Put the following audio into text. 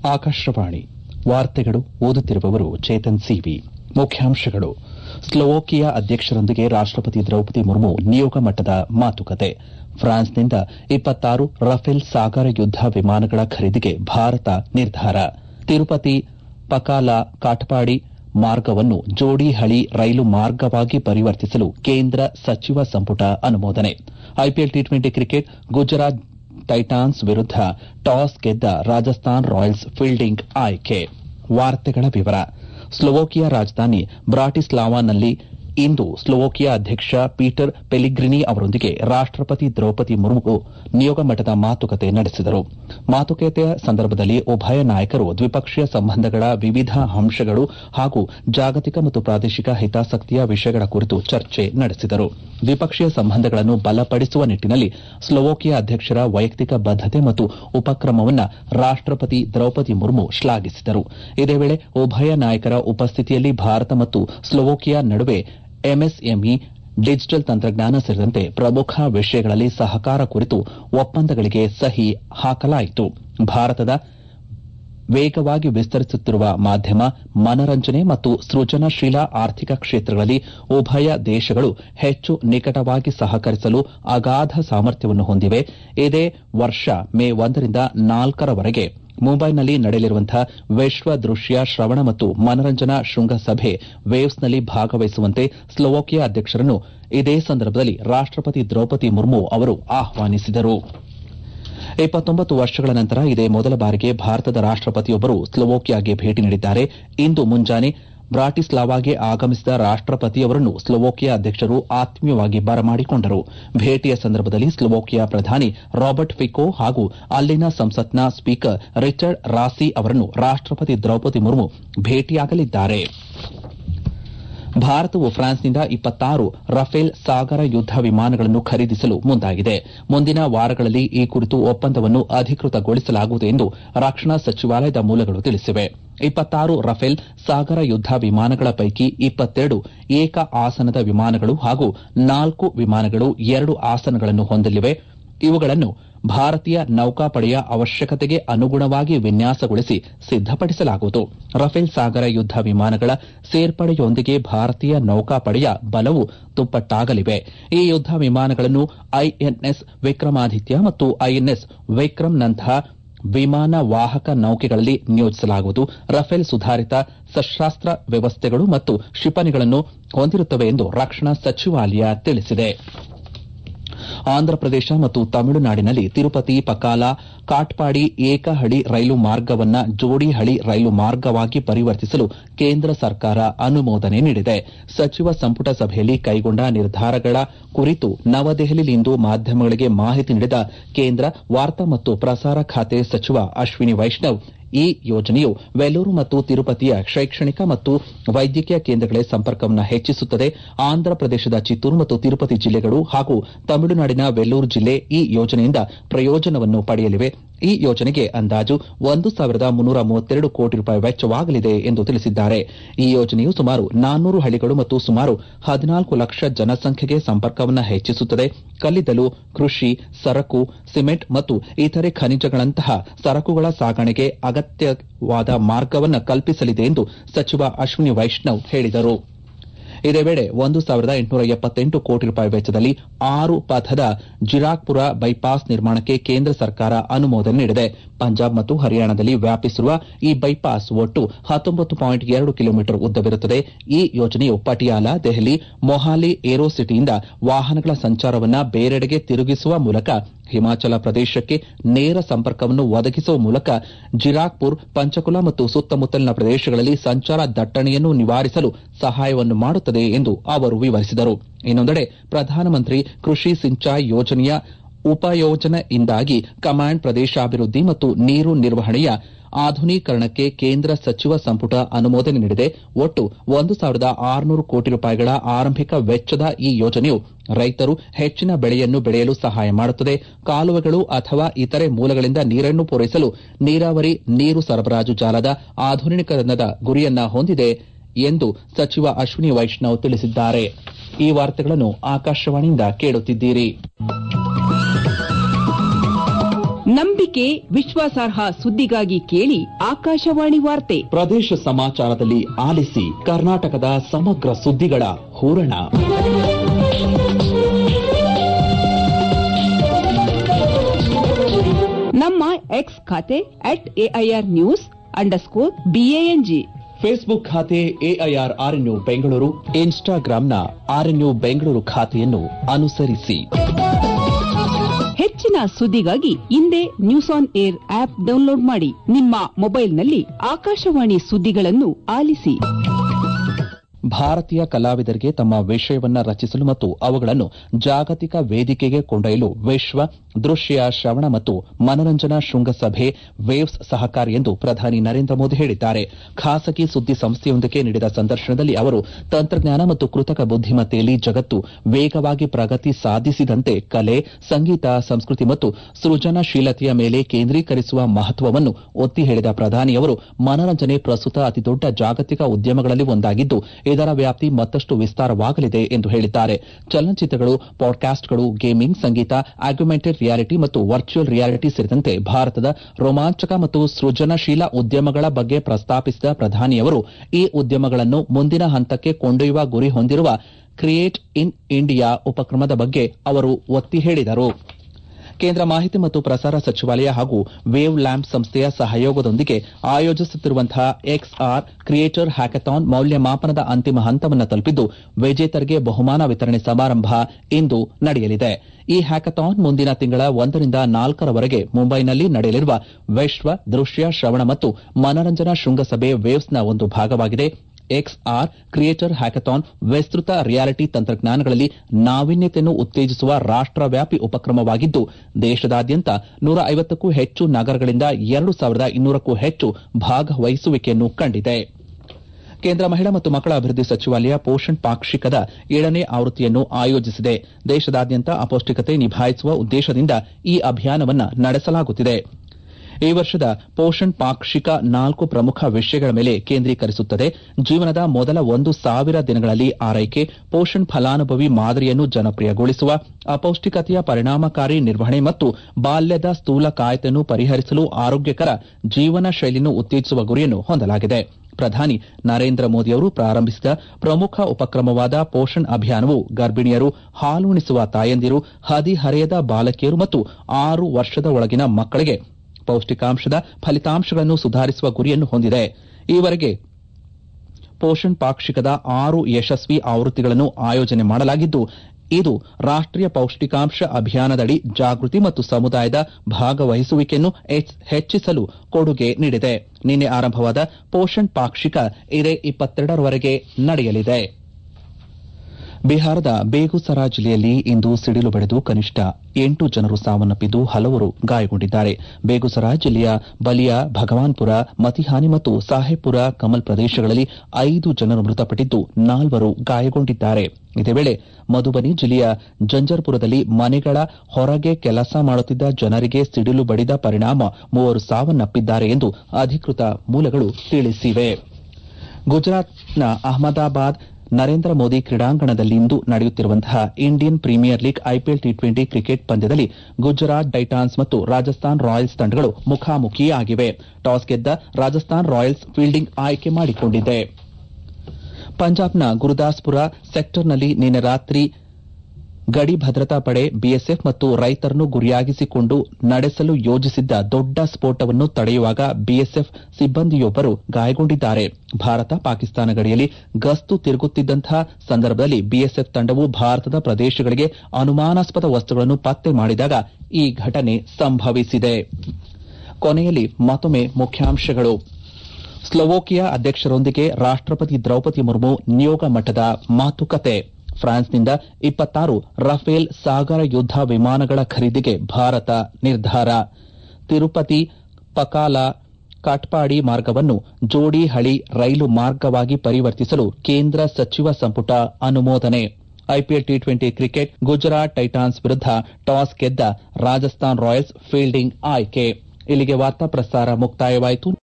ಆಕಾಶವಾಣಿ ವಾರ್ತೆಗಳು ಓದುತ್ತಿರುವವರು ಚೇತನ್ ಸಿವಿ ಮುಖ್ಯಾಂಶಗಳು ಸ್ಲೋವೋಕಿಯಾ ಅಧ್ಯಕ್ಷರೊಂದಿಗೆ ರಾಷ್ಟಪತಿ ದ್ರೌಪದಿ ಮುರ್ಮು ನಿಯೋಗ ಮಟ್ಟದ ಮಾತುಕತೆ ಫ್ರಾನ್ಸ್ನಿಂದ ಇಪ್ಪತ್ತಾರು ರಫೇಲ್ ಸಾಗರ ಯುದ್ದ ವಿಮಾನಗಳ ಖರೀದಿಗೆ ಭಾರತ ನಿರ್ಧಾರ ತಿರುಪತಿ ಪಕಾಲ ಕಾಟಪಾಡಿ ಮಾರ್ಗವನ್ನು ಜೋಡಿ ಹಳಿ ರೈಲು ಮಾರ್ಗವಾಗಿ ಪರಿವರ್ತಿಸಲು ಕೇಂದ್ರ ಸಚಿವ ಸಂಪುಟ ಅನುಮೋದನೆ IPL T twenty cricket Gujarat titans ವಿರುದ್ದ ಟಾಸ್ ಗೆದ್ದ ರಾಜಸ್ಥಾನ್ ರಾಯಲ್ಸ್ ಫೀಲ್ಡಿಂಗ್ ಆಯ್ಕೆ ವಾರ್ತೆಗಳ ವಿವರ ಸ್ಲೋವೋಕಿಯಾ ರಾಜಧಾನಿ ಬ್ರಾಟಿಸ್ಲಾವಾನಲ್ಲಿ ಇಂದು ಸ್ಲೋವೋಕಿಯಾ ಅಧ್ಯಕ್ಷ ಪೀಟರ್ ಪೆಲಿಗ್ರಿನಿ ಅವರೊಂದಿಗೆ ರಾಷ್ಟಪತಿ ದ್ರೌಪದಿ ಮುರ್ಮು ನಿಯೋಗ ಮಟ್ಟದ ಮಾತುಕತೆ ನಡೆಸಿದರು ಮಾತುಕತೆಯ ಸಂದರ್ಭದಲ್ಲಿ ಉಭಯ ನಾಯಕರು ದ್ವಿಪಕ್ಷೀಯ ಸಂಬಂಧಗಳ ವಿವಿಧ ಅಂಶಗಳು ಹಾಗೂ ಜಾಗತಿಕ ಮತ್ತು ಪ್ರಾದೇಶಿಕ ಹಿತಾಸಕ್ತಿಯ ವಿಷಯಗಳ ಕುರಿತು ಚರ್ಚೆ ನಡೆಸಿದರು ದ್ವಿಪಕ್ಷೀಯ ಸಂಬಂಧಗಳನ್ನು ಬಲಪಡಿಸುವ ನಿಟ್ಟನಲ್ಲಿ ಸ್ಲೋವೋಕಿಯಾ ಅಧ್ಯಕ್ಷರ ವೈಯಕ್ತಿಕ ಬದ್ದತೆ ಮತ್ತು ಉಪಕ್ರಮವನ್ನು ರಾಷ್ಟಪತಿ ದ್ರೌಪದಿ ಮುರ್ಮು ಶ್ಲಾಘಿಸಿದರು ಇದೇ ವೇಳೆ ಉಭಯ ನಾಯಕರ ಉಪಸ್ಥಿತಿಯಲ್ಲಿ ಭಾರತ ಮತ್ತು ಸ್ಲೋವೋಕಿಯಾ ನಡುವೆ ಎಂಎಸ್ಎಂಇ ಡಿಜಿಟಲ್ ತಂತ್ರಜ್ಞಾನ ಸೇರಿದಂತೆ ಪ್ರಮುಖ ವಿಷಯಗಳಲ್ಲಿ ಸಹಕಾರ ಕುರಿತು ಒಪ್ಪಂದಗಳಿಗೆ ಸಹಿ ಹಾಕಲಾಯಿತು ಭಾರತದ ವೇಗವಾಗಿ ವಿಸ್ತರಿಸುತ್ತಿರುವ ಮಾಧ್ಯಮ ಮನರಂಜನೆ ಮತ್ತು ಸೃಜನಶೀಲ ಆರ್ಥಿಕ ಕ್ಷೇತ್ರಗಳಲ್ಲಿ ಉಭಯ ದೇಶಗಳು ಹೆಚ್ಚು ನಿಕಟವಾಗಿ ಸಹಕರಿಸಲು ಅಗಾಧ ಸಾಮರ್ಥ್ಯವನ್ನು ಹೊಂದಿವೆ ಇದೇ ವರ್ಷ ಮೇ ಒಂದರಿಂದ ನಾಲ್ಕರವರೆಗೆ ಮುಂಬೈನಲ್ಲಿ ನಡೆಯಲಿರುವಂತಹ ವಿಶ್ವ ದೃಶ್ಯ ಶ್ರವಣ ಮತ್ತು ಮನರಂಜನಾ ಶೃಂಗಸಭೆ ವೇವ್ಸ್ನಲ್ಲಿ ಭಾಗವಹಿಸುವಂತೆ ಸ್ಲೋವೋಕಿಯಾ ಅಧ್ಯಕ್ಷರನ್ನು ಇದೇ ಸಂದರ್ಭದಲ್ಲಿ ರಾಷ್ಟಪತಿ ದ್ರೌಪದಿ ಮುರ್ಮು ಅವರು ಆಹ್ವಾನಿಸಿದರು ಇಪ್ಪತ್ತೊಂಬತ್ತು ವರ್ಷಗಳ ನಂತರ ಇದೇ ಮೊದಲ ಬಾರಿಗೆ ಭಾರತದ ರಾಷ್ಟಪತಿಯೊಬ್ಬರು ಸ್ಲೋವೋಕಿಯಾಗೆ ಭೇಟಿ ನೀಡಿದ್ದಾರೆ ಇಂದು ಮುಂಜಾನೆ ಬ್ರಾಟಿಸ್ಲಾವಾಗೆ ಆಗಮಿಸಿದ ರಾಷ್ಟಪತಿಯವರನ್ನು ಸ್ಲೋವೋಕಿಯಾ ಅಧ್ಯಕ್ಷರು ಆತ್ಮೀಯವಾಗಿ ಬರಮಾಡಿಕೊಂಡರು ಭೇಟಿಯ ಸಂದರ್ಭದಲ್ಲಿ ಸ್ಲೋವೋಕಿಯಾ ಪ್ರಧಾನಿ ರಾಬರ್ಟ್ ಫಿಕೋ ಹಾಗೂ ಅಲ್ಲಿನ ಸಂಸತ್ನ ಸ್ಪೀಕರ್ ರಿಚರ್ಡ್ ರಾಸಿ ಅವರನ್ನು ರಾಷ್ಟಪತಿ ದ್ರೌಪದಿ ಮುರ್ಮು ಭೇಟಿಯಾಗಲಿದ್ದಾರೆ ಭಾರತವು ಫ್ರಾನ್ಸ್ನಿಂದ ಇಪ್ಪತ್ತಾರು ರಫೇಲ್ ಸಾಗರ ಯುದ್ದ ವಿಮಾನಗಳನ್ನು ಖರೀದಿಸಲು ಮುಂದಾಗಿದೆ ಮುಂದಿನ ವಾರಗಳಲ್ಲಿ ಈ ಕುರಿತು ಒಪ್ಪಂದವನ್ನು ಅಧಿಕೃತಗೊಳಿಸಲಾಗುವುದು ಎಂದು ರಕ್ಷಣಾ ಸಚಿವಾಲಯದ ಮೂಲಗಳು ತಿಳಿಸಿವೆ ಇಪ್ಪತ್ತಾರು ರಫೇಲ್ ಸಾಗರ ಯುದ್ದ ವಿಮಾನಗಳ ಪೈಕಿ ಇಪ್ಪತ್ತೆರಡು ಏಕ ಆಸನದ ವಿಮಾನಗಳು ಹಾಗೂ ನಾಲ್ಕು ವಿಮಾನಗಳು ಎರಡು ಆಸನಗಳನ್ನು ಹೊಂದಲಿವೆ ಇವುಗಳನ್ನು ಭಾರತೀಯ ನೌಕಾಪಡೆಯ ಅವಶ್ಯಕತೆಗೆ ಅನುಗುಣವಾಗಿ ವಿನ್ಯಾಸಗೊಳಿಸಿ ಸಿದ್ದಪಡಿಸಲಾಗುವುದು ರಫೇಲ್ ಸಾಗರ ಯುದ್ದ ವಿಮಾನಗಳ ಸೇರ್ಪಡೆಯೊಂದಿಗೆ ಭಾರತೀಯ ನೌಕಾಪಡೆಯ ಬಲವು ದುಪ್ಪಟ್ಟಾಗಲಿವೆ ಈ ಯುದ್ದ ವಿಮಾನಗಳನ್ನು ಐಎನ್ಎಸ್ ವಿಕ್ರಮಾದಿತ್ಯ ಮತ್ತು ಐಎನ್ಎಸ್ ವಿಕ್ರಮ್ನಂತಹ ವಿಮಾನ ವಾಹಕ ನೌಕೆಗಳಲ್ಲಿ ನಿಯೋಜಿಸಲಾಗುವುದು ರಫೇಲ್ ಸುಧಾರಿತ ಸಶಾಸ್ತ್ರ ವ್ಯವಸ್ಥೆಗಳು ಮತ್ತು ಕ್ಷಿಪಣಿಗಳನ್ನು ಹೊಂದಿರುತ್ತವೆ ಎಂದು ರಕ್ಷಣಾ ಸಚಿವಾಲಯ ತಿಳಿಸಿದೆ ಆಂಧ್ರಪ್ರದೇಶ ಮತ್ತು ತಮಿಳುನಾಡಿನಲ್ಲಿ ತಿರುಪತಿ ಪಕಾಲ ಕಾಟ್ಪಾಡಿ ಏಕಹಳಿ ರೈಲು ಮಾರ್ಗವನ್ನು ಜೋಡಿ ಹಳಿ ರೈಲು ಮಾರ್ಗವಾಗಿ ಪರಿವರ್ತಿಸಲು ಕೇಂದ್ರ ಸರ್ಕಾರ ಅನುಮೋದನೆ ನೀಡಿದೆ ಸಚಿವ ಸಂಪುಟ ಸಭೆಯಲ್ಲಿ ಕೈಗೊಂಡ ನಿರ್ಧಾರಗಳ ಕುರಿತು ನವದೆಹಲಿಯಲ್ಲಿಂದು ಮಾಧ್ಯಮಗಳಿಗೆ ಮಾಹಿತಿ ನೀಡಿದ ಕೇಂದ್ರ ವಾರ್ತಾ ಮತ್ತು ಪ್ರಸಾರ ಖಾತೆ ಸಚಿವ ಅಶ್ವಿನಿ ವೈಷ್ಣವ್ ಈ ಯೋಜನೆಯು ವೆಲ್ಲೂರು ಮತ್ತು ತಿರುಪತಿಯ ಶೈಕ್ಷಣಿಕ ಮತ್ತು ವೈದ್ಯಕೀಯ ಕೇಂದ್ರಗಳ ಸಂಪರ್ಕವನ್ನು ಹೆಚ್ಚಿಸುತ್ತದೆ ಆಂಧ್ರಪ್ರದೇಶದ ಚಿತ್ತೂರು ಮತ್ತು ತಿರುಪತಿ ಜಿಲ್ಲೆಗಳು ಹಾಗೂ ತಮಿಳುನಾಡಿನ ವೆಲ್ಲೂರು ಜಿಲ್ಲೆ ಈ ಯೋಜನೆಯಿಂದ ಪ್ರಯೋಜನವನ್ನು ಪಡೆಯಲಿವೆ ಈ ಯೋಜನೆಗೆ ಅಂದಾಜು ಒಂದು ಸಾವಿರದ ಮುನ್ನೂರ ಮೂವತ್ತೆರಡು ಕೋಟಿ ರೂಪಾಯಿ ವೆಚ್ಚವಾಗಲಿದೆ ಎಂದು ತಿಳಿಸಿದ್ದಾರೆ ಈ ಯೋಜನೆಯು ಸುಮಾರು ನಾನ್ನೂರು ಹಳ್ಳಿಗಳು ಮತ್ತು ಸುಮಾರು ಹದಿನಾಲ್ಕು ಲಕ್ಷ ಜನಸಂಖ್ಯೆಗೆ ಸಂಪರ್ಕವನ್ನು ಹೆಚ್ಚಿಸುತ್ತದೆ ಕಲ್ಲಿದ್ದಲು ಕೃಷಿ ಸರಕು ಸಿಮೆಂಟ್ ಮತ್ತು ಇತರೆ ಖನಿಜಗಳಂತಹ ಸರಕುಗಳ ಸಾಗಣೆಗೆ ಅಗತ್ಯವಾದ ಮಾರ್ಗವನ್ನು ಕಲ್ಪಿಸಲಿದೆ ಎಂದು ಸಚಿವ ಅಶ್ವಿನಿ ವೈಷ್ಣವ್ ಹೇಳಿದರು ಇದೇ ವೇಳೆ ಒಂದು ಸಾವಿರದ ಎಂಟುನೂರ ಎಪ್ಪತ್ತೆಂಟು ಕೋಟಿ ರೂಪಾಯಿ ವೆಚ್ಚದಲ್ಲಿ ಆರು ಪಥದ ಜಿರಾಕ್ಪುರ ಬೈಪಾಸ್ ನಿರ್ಮಾಣಕ್ಕೆ ಕೇಂದ್ರ ಸರ್ಕಾರ ಅನುಮೋದನೆ ನೀಡಿದೆ ಪಂಜಾಬ್ ಮತ್ತು ಹರಿಯಾಣದಲ್ಲಿ ವ್ಯಾಪಿಸಿರುವ ಈ ಬೈಪಾಸ್ ಒಟ್ಟು ಹತ್ತೊಂಬತ್ತು ಪಾಯಿಂಟ್ ಎರಡು ಕಿಲೋಮೀಟರ್ ಉದ್ದವಿರುತ್ತದೆ ಈ ಯೋಜನೆಯು ಪಟಿಯಾಲ ದೆಹಲಿ ಮೊಹಾಲಿ ಏರೋ ಸಿಟಿಯಿಂದ ವಾಹನಗಳ ಸಂಚಾರವನ್ನು ಬೇರೆಡೆಗೆ ತಿರುಗಿಸುವ ಮೂಲಕ ಹಿಮಾಚಲ ಪ್ರದೇಶಕ್ಕೆ ನೇರ ಸಂಪರ್ಕವನ್ನು ಒದಗಿಸುವ ಮೂಲಕ ಜಿರಾಕ್ಪುರ್ ಪಂಚಕುಲ ಮತ್ತು ಸುತ್ತಮುತ್ತಲಿನ ಪ್ರದೇಶಗಳಲ್ಲಿ ಸಂಚಾರ ದಟ್ಟಣೆಯನ್ನು ನಿವಾರಿಸಲು ಸಹಾಯವನ್ನು ಮಾಡುತ್ತದೆ ಎಂದು ಅವರು ವಿವರಿಸಿದರು ಇನ್ನೊಂದೆಡೆ ಪ್ರಧಾನಮಂತ್ರಿ ಕೃಷಿ ಸಿಂಚಾಯಿ ಯೋಜನೆಯ ಉಪಯೋಜನೆಯಿಂದಾಗಿ ಕಮಾಂಡ್ ಪ್ರದೇಶಾಭಿವೃದ್ಧಿ ಮತ್ತು ನೀರು ನಿರ್ವಹಣೆಯ ಆಧುನೀಕರಣಕ್ಕೆ ಕೇಂದ್ರ ಸಚಿವ ಸಂಪುಟ ಅನುಮೋದನೆ ನೀಡಿದೆ ಒಟ್ಟು ಒಂದು ಸಾವಿರದ ಆರುನೂರು ಕೋಟಿ ರೂಪಾಯಿಗಳ ಆರಂಭಿಕ ವೆಚ್ಚದ ಈ ಯೋಜನೆಯು ರೈತರು ಹೆಚ್ಚಿನ ಬೆಳೆಯನ್ನು ಬೆಳೆಯಲು ಸಹಾಯ ಮಾಡುತ್ತದೆ ಕಾಲುವೆಗಳು ಅಥವಾ ಇತರೆ ಮೂಲಗಳಿಂದ ನೀರನ್ನು ಪೂರೈಸಲು ನೀರಾವರಿ ನೀರು ಸರಬರಾಜು ಜಾಲದ ಆಧುನೀಕರಣದ ಗುರಿಯನ್ನ ಹೊಂದಿದೆ ಎಂದು ಸಚಿವ ಅಶ್ವಿನಿ ವೈಷ್ಣವ್ ತಿಳಿಸಿದ್ದಾರೆ ಈ ವಾರ್ತೆಗಳನ್ನು ಆಕಾಶವಾಣಿಯಿಂದ ಕೇಳುತ್ತಿದ್ದೀರಿ ನಂಬಿಕೆ ವಿಶ್ವಾಸಾರ್ಹ ಸುದ್ದಿಗಾಗಿ ಕೇಳಿ ಆಕಾಶವಾಣಿ ವಾರ್ತೆ ಪ್ರದೇಶ ಸಮಾಚಾರದಲ್ಲಿ ಆಲಿಸಿ ಕರ್ನಾಟಕದ ಸಮಗ್ರ ಸುದ್ದಿಗಳ ಹೂರಣ ನಮ್ಮ ಎಕ್ಸ್ ಖಾತೆ at AIR news underscore BANG Facebook ಖಾತೆ ಎಐಆರ್ ಆರ್ಎನ್ಯು ಬೆಂಗಳೂರು ಇನ್ಸ್ಟಾಗ್ರಾಂನ ಆರ್ಎನ್ಯು ಬೆಂಗಳೂರು ಖಾತೆಯನ್ನು ಅನುಸರಿಸಿ ಹೆಚ್ಚಿನ ಸುದ್ದಿಗಾಗಿ ಹಿಂದೆ news on air app download ಮಾಡಿ ನಿಮ್ಮ ಮೊಬೈಲ್ನಲ್ಲಿ ಆಕಾಶವಾಣಿ ಸುದ್ದಿಗಳನ್ನು ಆಲಿಸಿ ಭಾರತೀಯ ಕಲಾವಿದರಿಗೆ ತಮ್ಮ ವಿಷಯವನ್ನ ರಚಿಸಲು ಮತ್ತು ಅವುಗಳನ್ನು ಜಾಗತಿಕ ವೇದಿಕೆಗೆ ಕೊಂಡೊಯ್ಯಲು ವಿಶ್ವ ದೃಶ್ಯ ಶ್ರವಣ ಮತ್ತು ಮನರಂಜನಾ ಶೃಂಗಸಭೆ ವೇವ್ಸ್ ಸಹಕಾರಿ ಎಂದು ಪ್ರಧಾನಿ ನರೇಂದ್ರ ಮೋದಿ ಹೇಳಿದ್ದಾರೆ ಖಾಸಗಿ ಸುದ್ದಿ ಸಂಸ್ಥೆಯೊಂದಕ್ಕೆ ನೀಡಿದ ಸಂದರ್ಶನದಲ್ಲಿ ಅವರು ತಂತ್ರಜ್ಞಾನ ಮತ್ತು ಕೃತಕ ಬುದ್ದಿಮತ್ತೆಯಲ್ಲಿ ಜಗತ್ತು ವೇಗವಾಗಿ ಪ್ರಗತಿ ಸಾಧಿಸಿದಂತೆ ಕಲೆ ಸಂಗೀತ ಸಂಸ್ಕೃತಿ ಮತ್ತು ಸೃಜನಶೀಲತೆಯ ಮೇಲೆ ಕೇಂದ್ರೀಕರಿಸುವ ಮಹತ್ವವನ್ನು ಒತ್ತಿ ಹೇಳಿದ ಪ್ರಧಾನಿಯವರು ಮನರಂಜನೆ ಪ್ರಸ್ತುತ ಅತಿದೊಡ್ಡ ಜಾಗತಿಕ ಉದ್ಯಮಗಳಲ್ಲಿ ಒಂದಾಗಿದ್ದು ಇದರ ವ್ಯಾಪ್ತಿ ಮತ್ತಷ್ಟು ವಿಸ್ತಾರವಾಗಲಿದೆ ಎಂದು ಹೇಳಿದ್ದಾರೆ ಚಲನಚಿತ್ರಗಳು ಪಾಡ್ಕಾಸ್ಟ್ಗಳು ಗೇಮಿಂಗ್ ಸಂಗೀತ ಆಗ್ಯುಮೆಂಟೆಡ್ ರಿಯಾಲಿಟಿ ಮತ್ತು ವರ್ಚುವಲ್ ರಿಯಾಲಿಟಿ ಸೇರಿದಂತೆ ಭಾರತದ ರೋಮಾಂಚಕ ಮತ್ತು ಸೃಜನಶೀಲ ಉದ್ಯಮಗಳ ಬಗ್ಗೆ ಪ್ರಸ್ತಾಪಿಸಿದ ಪ್ರಧಾನಿಯವರು ಈ ಉದ್ಯಮಗಳನ್ನು ಮುಂದಿನ ಹಂತಕ್ಕೆ ಕೊಂಡೊಯ್ಯುವ ಗುರಿ ಹೊಂದಿರುವ ಕ್ರಿಯೇಟ್ ಇನ್ ಇಂಡಿಯಾ ಉಪಕ್ರಮದ ಬಗ್ಗೆ ಅವರು ಒತ್ತಿ ಹೇಳಿದರು ಕೇಂದ್ರ ಮಾಹಿತಿ ಮತ್ತು ಪ್ರಸಾರ ಸಚಿವಾಲಯ ಹಾಗೂ ವೇವ್ ಲ್ಯಾಂಪ್ ಸಂಸ್ಥೆಯ ಸಹಯೋಗದೊಂದಿಗೆ ಆಯೋಜಿಸುತ್ತಿರುವಂತಹ ಎಕ್ಸ್ಆರ್ ಕ್ರಿಯೇಟರ್ ಹ್ಯಾಕಥಾನ್ ಮೌಲ್ಯಮಾಪನದ ಅಂತಿಮ ಹಂತವನ್ನು ತಲುಪಿದ್ದು ವಿಜೇತರಿಗೆ ಬಹುಮಾನ ವಿತರಣೆ ಸಮಾರಂಭ ಇಂದು ನಡೆಯಲಿದೆ ಈ ಹ್ಯಾಕಥಾನ್ ಮುಂದಿನ ತಿಂಗಳ ಒಂದರಿಂದ ನಾಲ್ಕರವರೆಗೆ ಮುಂಬೈನಲ್ಲಿ ನಡೆಯಲಿರುವ ವಿಶ್ವ ದೃಶ್ಯ ಶ್ರವಣ ಮತ್ತು ಮನರಂಜನಾ ಶೃಂಗಸಭೆ ವೇವ್ಸ್ನ ಒಂದು ಭಾಗವಾಗಿದೆ ಎಕ್ಸ್ಆರ್ ಕ್ರಿಯೇಟರ್ ಹ್ಯಾಕಥಾನ್ ವಿಸ್ತೃತ ರಿಯಾಲಿಟಿ ತಂತ್ರಜ್ಞಾನಗಳಲ್ಲಿ ನಾವೀನ್ಯತೆಯನ್ನು ಉತ್ತೇಜಿಸುವ ರಾಷ್ಟವ್ಯಾಪಿ ಉಪಕ್ರಮವಾಗಿದ್ದು ದೇಶದಾದ್ಯಂತ ನೂರ ಐವತ್ತಕ್ಕೂ ಹೆಚ್ಚು ನಗರಗಳಿಂದ ಎರಡು ಸಾವಿರದ ಇನ್ನೂರಕ್ಕೂ ಹೆಚ್ಚು ಭಾಗವಹಿಸುವಿಕೆಯನ್ನು ಕಂಡಿದೆ ಕೇಂದ್ರ ಮಹಿಳಾ ಮತ್ತು ಮಕ್ಕಳ ಅಭಿವೃದ್ಧಿ ಸಚಿವಾಲಯ ಪೋಷಣ್ ಪಾಕ್ಷಿಕದ ಏಳನೇ ಆವೃತ್ತಿಯನ್ನು ಆಯೋಜಿಸಿದೆ ದೇಶದಾದ್ಯಂತ ಅಪೌಷ್ಟಿಕತೆ ನಿಭಾಯಿಸುವ ಉದ್ದೇಶದಿಂದ ಈ ಅಭಿಯಾನವನ್ನು ನಡೆಸಲಾಗುತ್ತಿದೆ ಈ ವರ್ಷದ ಪೋಷಣ್ ಪಾಕ್ಷಿಕ ನಾಲ್ಕು ಪ್ರಮುಖ ವಿಷಯಗಳ ಮೇಲೆ ಕೇಂದ್ರೀಕರಿಸುತ್ತದೆ ಜೀವನದ ಮೊದಲ ಒಂದು ಸಾವಿರ ದಿನಗಳಲ್ಲಿ ಆರೈಕೆ ಪೋಷಣ್ ಫಲಾನುಭವಿ ಮಾದರಿಯನ್ನು ಜನಪ್ರಿಯಗೊಳಿಸುವ ಅಪೌಷ್ಟಿಕತೆಯ ಪರಿಣಾಮಕಾರಿ ನಿರ್ವಹಣೆ ಮತ್ತು ಬಾಲ್ಯದ ಸ್ಥೂಲ ಕಾಯ್ದೆಯನ್ನು ಪರಿಹರಿಸಲು ಆರೋಗ್ಯಕರ ಜೀವನ ಶೈಲಿಯನ್ನು ಉತ್ತೇಜಿಸುವ ಗುರಿಯನ್ನು ಹೊಂದಲಾಗಿದೆ ಪ್ರಧಾನಿ ನರೇಂದ್ರ ಮೋದಿಯವರು ಪ್ರಾರಂಭಿಸಿದ ಪ್ರಮುಖ ಉಪಕ್ರಮವಾದ ಪೋಷಣ್ ಅಭಿಯಾನವು ಗರ್ಭಿಣಿಯರು ಹಾಲುಣಿಸುವ ತಾಯಂದಿರು ಹದಿಹರೆಯದ ಬಾಲಕಿಯರು ಮತ್ತು ಆರು ವರ್ಷದ ಒಳಗಿನ ಮಕ್ಕಳಿಗೆ ಪೌಷ್ಟಿಕಾಂಶದ ಫಲಿತಾಂಶಗಳನ್ನು ಸುಧಾರಿಸುವ ಗುರಿಯನ್ನು ಹೊಂದಿದೆ ಈವರೆಗೆ ಪೋಷಣ್ ಪಾಕ್ಷಿಕದ ಆರು ಯಶಸ್ವಿ ಆವೃತ್ತಿಗಳನ್ನು ಆಯೋಜನೆ ಮಾಡಲಾಗಿದ್ದು ಇದು ರಾಷ್ಟೀಯ ಪೌಷ್ಟಿಕಾಂಶ ಅಭಿಯಾನದಡಿ ಜಾಗೃತಿ ಮತ್ತು ಸಮುದಾಯದ ಭಾಗವಹಿಸುವಿಕೆಯನ್ನು ಹೆಚ್ಚಿಸಲು ಕೊಡುಗೆ ನೀಡಿದೆ ನಿನ್ನೆ ಆರಂಭವಾದ ಪೋಷಣ್ ಪಾಕ್ಷಿಕ ಇದೇ ಇಪ್ಪತ್ತೆರಡರವರೆಗೆ ನಡೆಯಲಿದೆ ಬಿಹಾರದ ಬೇಗುಸರಾ ಜಿಲ್ಲೆಯಲ್ಲಿ ಇಂದು ಸಿಡಿಲು ಬಡಿದು ಕನಿಷ್ಠ ಎಂಟು ಜನರು ಸಾವನ್ನಪ್ಪಿದ್ದು ಹಲವರು ಗಾಯಗೊಂಡಿದ್ದಾರೆ ಬೇಗುಸರಾ ಜಿಲ್ಲೆಯ ಬಲಿಯಾ ಭಗವಾನ್ಪುರ ಮತಿಹಾನಿ ಮತ್ತು ಸಾಹೇಬ್ಪುರ ಕಮಲ್ ಪ್ರದೇಶಗಳಲ್ಲಿ ಐದು ಜನರು ಮೃತಪಟ್ಟಿದ್ದು ನಾಲ್ವರು ಗಾಯಗೊಂಡಿದ್ದಾರೆ ಇದೇ ವೇಳೆ ಮಧುಬನಿ ಜಿಲ್ಲೆಯ ಜಂಜರ್ಪುರದಲ್ಲಿ ಮನೆಗಳ ಹೊರಗೆ ಕೆಲಸ ಮಾಡುತ್ತಿದ್ದ ಜನರಿಗೆ ಸಿಡಿಲು ಬಡಿದ ಪರಿಣಾಮ ಮೂವರು ಸಾವನ್ನಪ್ಪಿದ್ದಾರೆ ಎಂದು ಅಧಿಕೃತ ಮೂಲಗಳು ತಿಳಿಸಿವೆ ಗುಜರಾತ್ನ ಅಹಮದಾಬಾದ್ ನರೇಂದ್ರ ಮೋದಿ ಕ್ರೀಡಾಂಗಣದಲ್ಲಿಂದು ನಡೆಯುತ್ತಿರುವಂತಹ Indian premier league IPL T twenty cricket ಪಂದ್ಯದಲ್ಲಿ ಗುಜರಾತ್ ಟೈಟಾನ್ಸ್ ಮತ್ತು ರಾಜಸ್ಥಾನ್ ರಾಯಲ್ಸ್ ತಂಡಗಳು ಮುಖಾಮುಖಿಯಾಗಿವೆ ಟಾಸ್ ಗೆದ್ದ ರಾಜಸ್ಥಾನ್ ರಾಯಲ್ಸ್ ಫೀಲ್ಡಿಂಗ್ ಆಯ್ಕೆ ಮಾಡಿಕೊಂಡಿದೆ ಪಂಜಾಬ್ನ ಗುರುದಾಸ್ಪುರ ಸೆಕ್ಟರ್ನಲ್ಲಿ ನಿನ್ನೆ ರಾತ್ರಿ ಗಡಿ ಭದ್ರತಾ ಪಡೆ ಬಿಎಸ್ಎಫ್ ಮತ್ತು ರೈತರನ್ನು ಗುರಿಯಾಗಿಸಿಕೊಂಡು ನಡೆಸಲು ಯೋಜಿಸಿದ್ದ ದೊಡ್ಡ ಸ್ಫೋಟವನ್ನು ತಡೆಯುವಾಗ ಬಿಎಸ್ಎಫ್ ಸಿಬ್ಬಂದಿಯೊಬ್ಬರು ಗಾಯಗೊಂಡಿದ್ದಾರೆ ಭಾರತ ಪಾಕಿಸ್ತಾನ ಗಡಿಯಲ್ಲಿ ಗಸ್ತು ತಿರುಗುತ್ತಿದ್ದಂತಹ ಸಂದರ್ಭದಲ್ಲಿ ಬಿಎಸ್ಎಫ್ ತಂಡವು ಭಾರತದ ಪ್ರದೇಶಗಳಿಗೆ ಅನುಮಾನಾಸ್ಪದ ವಸ್ತುಗಳನ್ನು ಪತ್ತೆ ಮಾಡಿದಾಗ ಈ ಘಟನೆ ಸಂಭವಿಸಿದೆ ಕೊನೆಯಲ್ಲಿ ಮತ್ತೊಮ್ಮೆ ಮುಖ್ಯಾಂಶಗಳು ಸ್ಲೋವೋಕಿಯಾ ಅಧ್ಯಕ್ಷರೊಂದಿಗೆ ರಾಷ್ಟಪತಿ ದ್ರೌಪದಿ ಮುರ್ಮು ನಿಯೋಗ ಮಟ್ಟದ ಮಾತುಕತೆ ಫ್ರಾನ್ಸ್ನಿಂದ ಇಪ್ಪತ್ತಾರು ರಫೇಲ್ ಸಾಗರ ಯುದ್ದ ವಿಮಾನಗಳ ಖರೀದಿಗೆ ಭಾರತ ನಿರ್ಧಾರ ತಿರುಪತಿ ಪಕಾಲ ಕಾಟ್ಪಾಡಿ ಮಾರ್ಗವನ್ನು ಜೋಡಿ ಹಳಿ ರೈಲು ಮಾರ್ಗವಾಗಿ ಪರಿವರ್ತಿಸಲು ಕೇಂದ್ರ ಸಚಿವ ಸಂಪುಟ ಅನುಮೋದನೆ IPL T twenty cricket Gujarat titans ವಿರುದ್ದ ಟಾಸ್ ಗೆದ್ದ ರಾಜಸ್ಥಾನ್ ರಾಯಲ್ಸ್ ಫೀಲ್ಡಿಂಗ್ ಆಯ್ಕೆ ಇಲ್ಲಿಗೆ ವಾರ್ತಾ ಪ್ರಸಾರ ಮುಕ್ತಾಯವಾಯಿತು